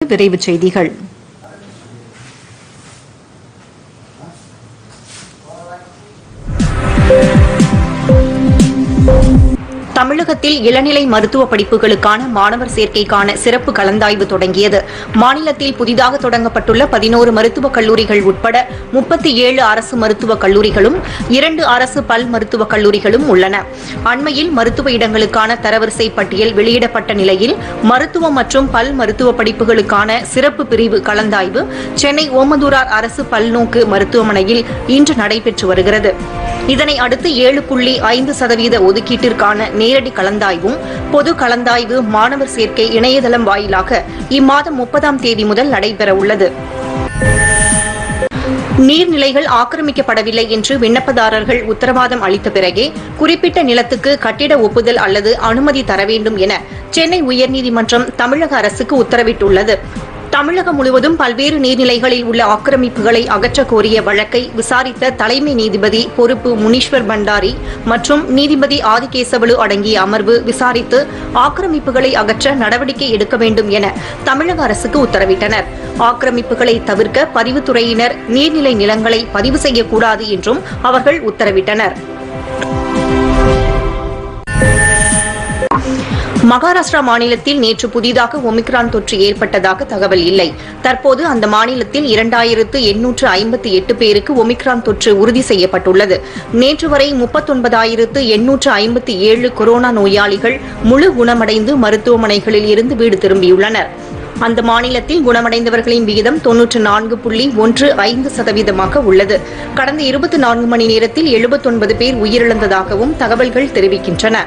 விரைவுச் செய்திகள் தமிழகத்தில் இளநிலை மருத்துவ படிப்புகளுக்கான மாணவர் சேர்க்கைக்கான சிறப்பு கலந்தாய்வு தொடங்கியது மாநிலத்தில் புதிதாக தொடங்கப்பட்டுள்ள பதினோரு மருத்துவக் கல்லூரிகள் உட்பட முப்பத்தி ஏழு அரசு மருத்துவக் கல்லூரிகளும் இரண்டு அரசு பல் மருத்துவக் கல்லூரிகளும் உள்ளன அண்மையில் மருத்துவ இடங்களுக்கான தரவரிசை பட்டியல் வெளியிடப்பட்ட நிலையில் மருத்துவம் மற்றும் பல் மருத்துவ படிப்புகளுக்கான சிறப்பு பிரிவு கலந்தாய்வு சென்னை ஓமந்தூரார் அரசு பல்நோக்கு மருத்துவமனையில் இன்று நடைபெற்று வருகிறது இதனை அடுத்து ஏழு புள்ளி ஐந்து சதவீத ஒதுக்கீட்டிற்கான நேரடி கலந்தாய்வும் பொது கலந்தாய்வு மாணவர் சேர்க்கை இணையதளம் வாயிலாக இம்மாதம் முப்பதாம் தேதி முதல் நடைபெறவுள்ளது நீர்நிலைகள் ஆக்கிரமிக்கப்படவில்லை என்று விண்ணப்பதாரர்கள் உத்தரவாதம் அளித்த பிறகே குறிப்பிட்ட நிலத்துக்கு கட்டிட ஒப்புதல் அல்லது அனுமதி தர வேண்டும் என சென்னை உயர்நீதிமன்றம் தமிழக அரசுக்கு உத்தரவிட்டுள்ளது தமிழகம் முழுவதும் பல்வேறு நீர்நிலைகளில் உள்ள ஆக்கிரமிப்புகளை அகற்றக் கோரிய வழக்கை விசாரித்த தலைமை நீதிபதி பொறுப்பு முனீஸ்வர் பண்டாரி மற்றும் நீதிபதி ஆதிகேசவலு அடங்கிய அமர்வு விசாரித்து ஆக்கிரமிப்புகளை அகற்ற நடவடிக்கை எடுக்க வேண்டும் என தமிழக அரசுக்கு உத்தரவிட்டனர் ஆக்கிரமிப்புகளை தவிர்க்க பதிவுத்துறையினர் நீர்நிலை நிலங்களை பதிவு செய்யக்கூடாது என்றும் அவர்கள் உத்தரவிட்டனர் மகாராஷ்டிரா மாநிலத்தில் நேற்று புதிதாக ஒமிக்ரான் தொற்று ஏற்பட்டதாக தகவல் இல்லை தற்போது அந்த மாநிலத்தில் இரண்டாயிரத்து எண்ணூற்று ஐம்பத்தி எட்டு பேருக்கு ஒமிக்ரான் தொற்று உறுதி செய்யப்பட்டுள்ளது நேற்று வரை முப்பத்தொன்பதாயிரத்து எண்ணூற்று ஐம்பத்தி ஏழு கொரோனா நோயாளிகள் முழு குணமடைந்து மருத்துவமனைகளில் இருந்து வீடு திரும்பியுள்ளனர் அந்த மாநிலத்தில் குணமடைந்தவர்களின் விகிதம் தொன்னூற்று நான்கு புள்ளி ஒன்று ஐந்து சதவீதமாக உள்ளது கடந்த இருபத்தி நான்கு மணி நேரத்தில் எழுபத்தொன்பது பேர் உயிரிழந்ததாகவும் தகவல்கள் தெரிவிக்கின்றன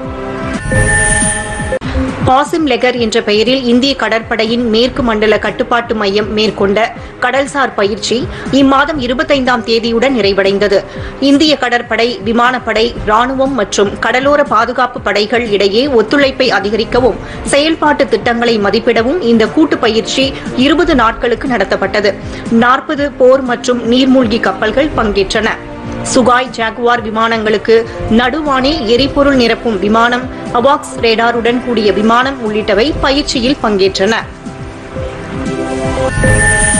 பாசிம் லெகர் என்ற பெயரில் இந்திய கடற்படையின் மேற்கு மண்டல கட்டுப்பாட்டு மையம் மேற்கொண்ட கடல்சார் பயிற்சி இம்மாதம் இருபத்தைந்தாம் தேதியுடன் நிறைவடைந்தது இந்திய கடற்படை விமானப்படை ராணுவம் மற்றும் கடலோர பாதுகாப்பு படைகள் இடையே ஒத்துழைப்பை அதிகரிக்கவும் செயல்பாட்டு திட்டங்களை மதிப்பிடவும் இந்த கூட்டு பயிற்சி இருபது நாட்களுக்கு நடத்தப்பட்டது நாற்பது போர் மற்றும் நீர்மூழ்கி கப்பல்கள் பங்கேற்றன சுகாய் ஜாகுவார் விமானங்களுக்கு நடுவானில் எரிபொருள் நிரப்பும் விமானம் அவாக்ஸ் ரேடாருடன் கூடிய விமானம் உள்ளிட்டவை பயிற்சியில் பங்கேற்றன